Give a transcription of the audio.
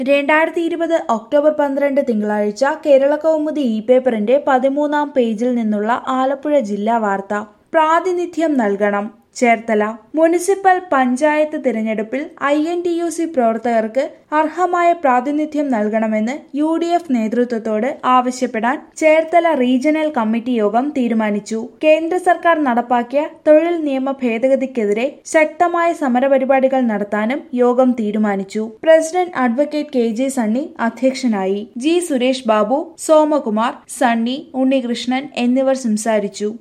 രണ്ടായിരത്തി ഇരുപത് ഒക്ടോബർ പന്ത്രണ്ട് തിങ്കളാഴ്ച കേരള കൗമുദി ഇ പേപ്പറിന്റെ പതിമൂന്നാം പേജിൽ നിന്നുള്ള ആലപ്പുഴ ജില്ലാ വാർത്ത പ്രാതിനിധ്യം നൽകണം ചേർത്തല മുനിസിപ്പൽ പഞ്ചായത്ത് തിരഞ്ഞെടുപ്പിൽ I N T U C പ്രവർത്തകർക്ക് അർഹമായ പ്രാതിനിധ്യം നൽകണമെന്ന് യു ഡി എഫ് നേതൃത്വത്തോട് ആവശ്യപ്പെടാൻ ചേർത്തല റീജിയണൽ കമ്മിറ്റി യോഗം തീരുമാനിച്ചു കേന്ദ്ര സർക്കാർ നടപ്പാക്കിയ തൊഴിൽ നിയമ ഭേദഗതിക്കെതിരെ ശക്തമായ സമരപരിപാടികൾ നടത്താനും യോഗം തീരുമാനിച്ചു president advocate K J Sunny അധ്യക്ഷനായി ജി സുരേഷ് ബാബു സോമകുമാർ സണ്ണി ഉണ്ണികൃഷ്ണൻ എന്നിവർ സംസാരിച്ചു